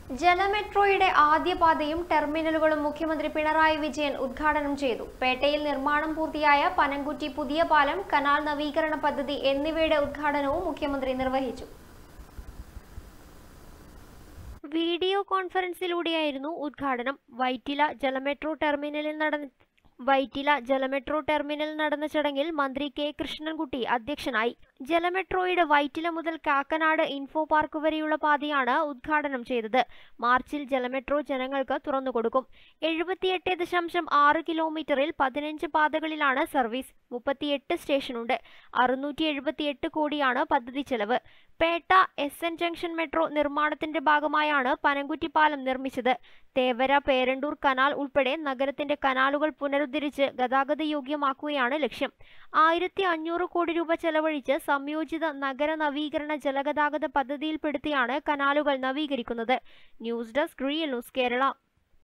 ജലമെട്രോയുടെ ആദ്യ പാതയും ടെർമിനലുകളും മുഖ്യമന്ത്രി പിണറായി വിജയൻ ഉദ്ഘാടനം ചെയ്തു പേട്ടയിൽ നിർമ്മാണം പൂർത്തിയായ പനംകുറ്റി പുതിയ പാലം കനാൽ നവീകരണ പദ്ധതി എന്നിവയുടെ ഉദ്ഘാടനവും മുഖ്യമന്ത്രി നിർവഹിച്ചു വീഡിയോ കോൺഫറൻസിലൂടെയായിരുന്നു ഉദ്ഘാടനം വൈറ്റില ജലമെട്രോ ടെർമിനലിൽ നടന്ന വൈറ്റില ജലമെട്രോ ടെർമിനൽ നടന്ന ചടങ്ങിൽ മന്ത്രി കെ കൃഷ്ണൻകുട്ടി അധ്യക്ഷനായി ജലമെട്രോയുടെ വൈറ്റില മുതൽ കാക്കനാട് ഇൻഫോ പാർക്ക് വരെയുള്ള പാതയാണ് ഉദ്ഘാടനം ചെയ്തത് മാർച്ചിൽ ജലമെട്രോ ജനങ്ങൾക്ക് തുറന്നുകൊടുക്കും എഴുപത്തിയെട്ട് ദശാംശം ആറ് കിലോമീറ്ററിൽ പതിനഞ്ച് പാതകളിലാണ് സർവീസ് മുപ്പത്തിയെട്ട് സ്റ്റേഷനുണ്ട് അറുന്നൂറ്റി എഴുപത്തിയെട്ട് കോടിയാണ് പദ്ധതി ചെലവ് Petta S N junction metro നിർമ്മാണത്തിന്റെ ഭാഗമായാണ് പനംകുറ്റി പാലം നിർമ്മിച്ചത് തേവര പേരണ്ടൂർ കനാൽ ഉൾപ്പെടെ നഗരത്തിന്റെ കനാലുകൾ പുനരുദ്ധരിച്ച് ഗതാഗത യോഗ്യമാക്കുകയാണ് ലക്ഷ്യം ആയിരത്തി അഞ്ഞൂറ് കോടി രൂപ ചെലവഴിച്ച് സംയോജിത നഗര നവീകരണ ജലഗതാഗത പദ്ധതിയിൽപ്പെടുത്തിയാണ് കനാലുകൾ നവീകരിക്കുന്നത് news desk real news Kerala